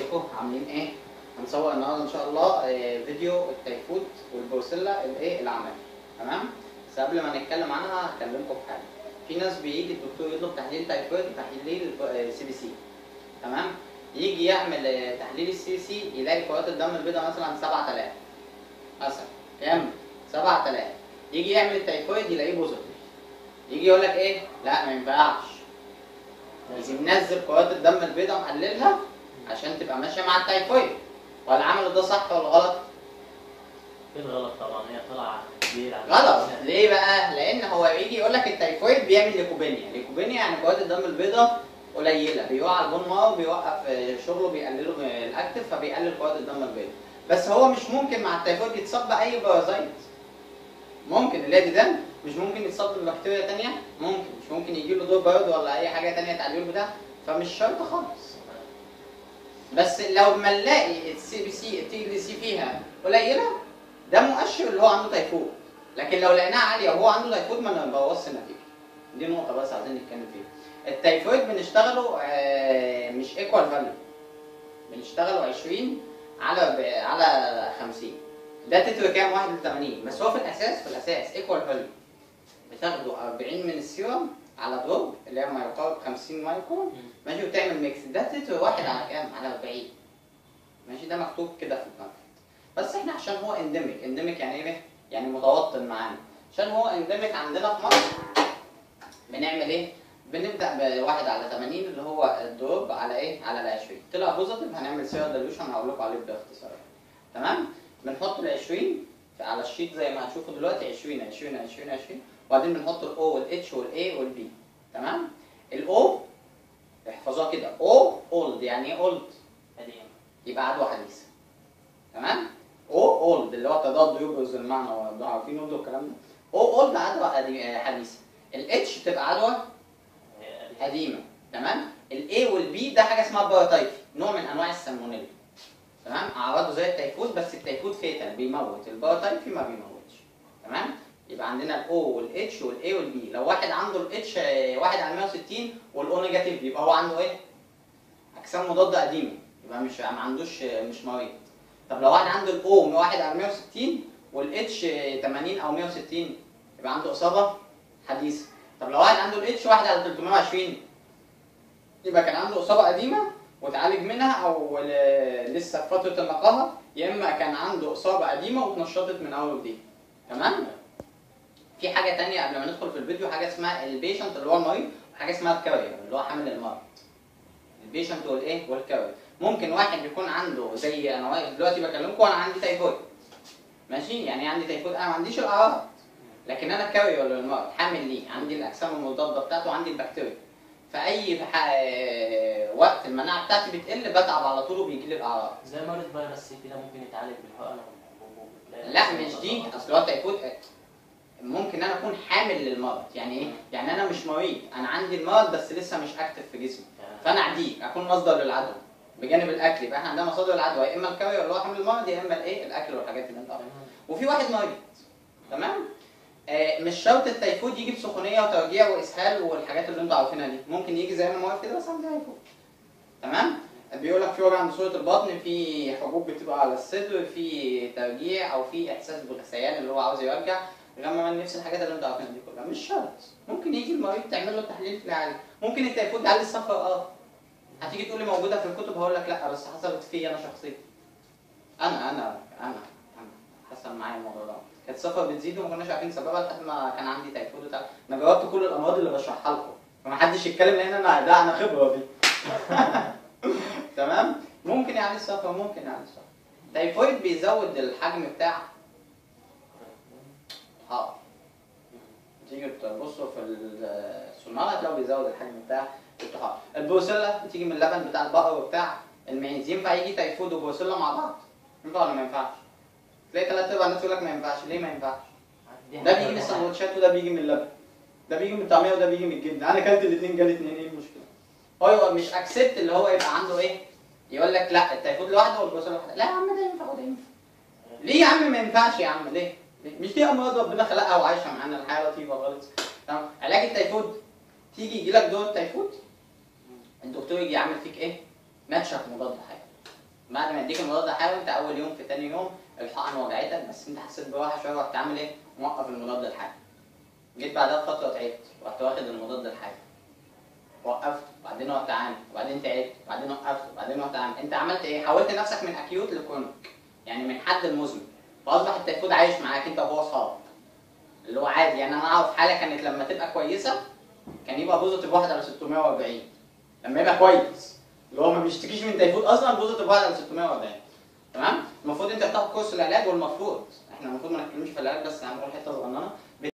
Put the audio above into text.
ازيكم عاملين ايه هنصور النهارده ان شاء الله آه، فيديو التيفود والبروسيلا الايه العملي تمام بس قبل ما نتكلم عنها هكلمكم في حاجه في ناس بيجي الدكتور يطلب تحليل تيفود وتحليل سي بي سي تمام يجي يعمل آه، تحليل السي بي سي يلاقي كرات الدم البيضاء مثلا 7000 مثلا كام 7000 يجي يعمل التيفويد يلاقيه بوزيتيف يجي يقول لك ايه لا ما ينفعش لازم ننزل كرات الدم البيضاء نقللها عشان تبقى ماشيه مع التيفويد ولا عمل ده صح ولا غلط؟ ايه الغلط طبعا هي طالعه كبير عن غلط ليه بقى؟ لان هو يجي يقول لك التيفويد بيعمل ليكوبينيا، ليكوبينيا يعني كرات الدم البيضاء قليله بيوقع البون مارو بيوقف آه، شغله بيقلله من الاكتف فبيقلل كرات الدم البيضاء بس هو مش ممكن مع التيفويد يتصاب باي بارازايت ممكن اللي ده مش ممكن يتصاب ببكتيريا تانية ممكن مش ممكن يجي له دور برد ولا اي حاجه تانية تعديل بتاع فمش شرط خالص بس لو ما نلاقي السي بي سي التي دي سي فيها قليله ده مؤشر اللي هو عنده تيفود لكن لو لقيناها عاليه وهو عنده تيفود ما نبوظش النتيجه دي نقطه بس عايزين نتكلم فيها التيفويد بنشتغله آه، مش ايكوال فاليو بنشتغله 20 على ب- على 50 ده تتر كام 1 ل 80 بس هو في الاساس في الاساس ايكوال فاليو بتاخده 40 من السيرم على دروب اللي هي ما يقارب 50 مايكرون ماشي وتعمل ميكس ده تتر واحد على كام؟ على 40 ماشي ده مكتوب كده في البامفلت بس احنا عشان هو انديميك انديميك يعني ايه؟ يعني متوطن معانا عشان هو انديميك عندنا في مصر بنعمل ايه؟ بنبدا بواحد على 80 اللي هو الدروب على ايه؟ على ال 20 طلع بوزيتيف هنعمل سير ديلوشن هقول لكم عليه باختصار تمام؟ بنحط ال 20 في- على الشيت زي ما هتشوفوا دلوقتي 20 20 20 20 وبعدين بنحط الاو والاتش والاي والبي تمام؟ الاو احفظوها كده او اولد يعني ايه اولد؟ قديم يبقى عدوى حديثه تمام او اولد اللي هو تضاد يبرز المعنى وانتوا عارفين اولد والكلام ده او اولد عدوى قدي- حديثه الاتش تبقى عدوى هي قديم قديمه تمام الاي والبي ده حاجه اسمها باراتايفي نوع من انواع السالمونيلا تمام اعراضه زي التيفود بس التيفود فيتال بيموت الباراتايفي ما بيموتش تمام يبقى عندنا الاو والاتش والاي والبي لو واحد عنده الاتش واحد على 160 والاو نيجاتيف يبقى هو عنده ايه اجسام مضاده قديمه يبقى مش ما عندوش مش مريض طب لو واحد عنده الاو واحد على 160 والاتش 80 او 160 يبقى عنده اصابه حديثه طب لو واحد عنده الاتش واحد على 320 يبقى كان عنده اصابه قديمه واتعالج منها او ل- لسه في فتره النقاهه يا اما كان عنده اصابه قديمه واتنشطت من اول وجديد تمام في حاجه تانية قبل ما ندخل في الفيديو حاجه اسمها البيشنت اللي هو المريض وحاجه اسمها الكارير اللي هو حامل المرض البيشنت والايه والكارير ممكن واحد يكون عنده زي انا واقف دلوقتي بكلمكم وانا عندي تيفود ماشي يعني إيه عندي تيفود انا ما عنديش الاعراض لكن انا كارير للمرض حامل ليه عندي الاجسام المضاده بتاعته وعندي البكتيريا فاي ح- وقت المناعه بتاعتي بتقل بتعب على طول وبيجي لي الاعراض زي مريض فيروس سي كده ممكن يتعالج بالحقن والحبوب وبتلاقي لا نفسه مش دي خلاص. اصل هو التيفود ممكن انا اكون حامل للمرض يعني ايه يعني انا مش مريض انا عندي المرض بس لسه مش اكتف في جسمي فانا عديك اكون مصدر للعدوى بجانب الاكل يبقى احنا عندنا مصادر العدوى يا اما الكارير اللي هو حامل المرض يا اما الايه الاكل والحاجات اللي انت عارفها تمام. وفي واحد مريض تمام آه مش شرط التيفود يجي بسخونيه وترجيع واسهال والحاجات اللي انتوا عارفينها دي ممكن يجي زي ما انا واقف كده بس عنده تيفود تمام بيقول لك في وجع عند صوره البطن في حبوب بتبقى على الصدر في ترجيع او في احساس بالغثيان اللي هو عاوز يرجع غما من نفس الحاجات اللي انتوا عارفينها دي كلها مش شرط ممكن يجي المريض تعمل له تحليل في عالي ممكن التيفود على السفر اه هتيجي تقول لي موجوده في الكتب هقول لك لا بس حصلت فيا انا شخصيا انا انا انا انا حصل معايا الموضوع ده كانت السفر بتزيد وما كناش عارفين سببها لحد ما كان عندي تيفود وبتاع انا جربت كل الامراض اللي بشرحها لكم فمحدش يتكلم لان انا ده انا خبره دي تمام ممكن يعني السفر ممكن يعني السفر تيفويد بيزود الحجم بتاع اه تيجي تبصوا في السونار هتلاقوا بيزود الحجم بتاع الطحال البروسيلا بتيجي من اللبن بتاع البقر وبتاع المعيز ينفع يجي تيفود وبروسيلا مع بعض ينفع ولا ما ينفعش تلاقي ثلاث ارباع الناس يقول لك ما ينفعش ليه ما ينفعش دي ده حاجة بيجي من واحدة. السندوتشات وده بيجي من اللبن ده بيجي من الطعميه وده بيجي من الجبنه انا اكلت الاثنين جالي اثنين ايه المشكله هو مش اكسبت اللي هو يبقى عنده ايه يقول لك لا التيفود لوحده والبروسيلا لوحده لا يا عم ده ينفع وده ينفع ليه يا عم ما ينفعش يا عم ليه؟ ليه؟ مش دي امراض ربنا خلقها وعايشه معانا الحياه لطيفه خالص تمام علاج التيفود تيجي يجي لك دور التيفود الدكتور يجي يعمل فيك ايه؟ ماتشك مضاد حيوي بعد ما يديك المضاد الحيوي انت اول يوم في تاني يوم الحقن وجعتك بس انت حسيت بواحد شويه رحت عامل ايه؟ موقف المضاد الحيوي جيت بعدها بفتره تعبت رحت واخد المضاد الحيوي وقفت وبعدين رحت عامل وبعدين تعبت وبعدين وقفت وبعدين رحت عامل انت عملت ايه؟ حولت نفسك من اكيوت لكرونيك يعني من حد المزمن فاصبح التيفود عايش معاك انت وهو اصحاب اللي هو عادي يعني انا اعرف حاله كانت لما تبقى كويسه كان يبقى بوزيتيف واحد على 640 لما يبقى كويس اللي هو ما بيشتكيش من تيفود اصلا بوزيتيف واحد على 640 تمام المفروض انت بتاخد كورس العلاج والمفروض احنا المفروض ما نتكلمش في العلاج بس هنقول حته صغننه